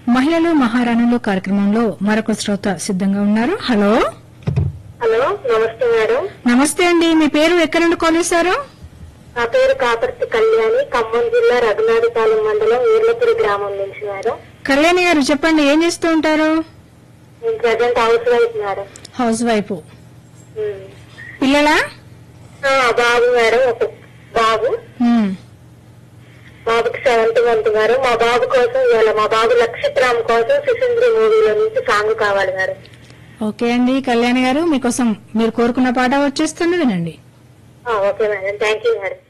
మహిళలు మహారాణులు కార్యక్రమంలో మరొక శ్రోత సిద్ధంగా ఉన్నారు హలో హలో నమస్తే మేడం నమస్తే అండి మీ పేరు ఎక్కడి నుండి కాల్ చేశారు నా పేరు కాపర్తి కళ్యాణి ఖమ్మం జిల్లా రఘునాథపాలెం మండలం ఊర్లపురి గ్రామం నుంచి మేడం కళ్యాణి గారు చెప్పండి ఏం చేస్తూ ఉంటారు నేను present housewife madam housewife um. పిల్లలా ఆ, బాబు మేడం ఒక బాబు ఉమ్. బాబుకి సెవెంత్ మంత్ మేడం మా బాబు కోసం ఇవాళ మా బాబు నక్షత్రం కోసం శిశుంద్రి మూవీలో నుంచి సాంగ్ కావాలి మేడం ఓకే అండి కళ్యాణి గారు మీకోసం మీరు కోరుకున్న పాట వచ్చేస్తుంది వినండి ఆ, okay madam thank you madam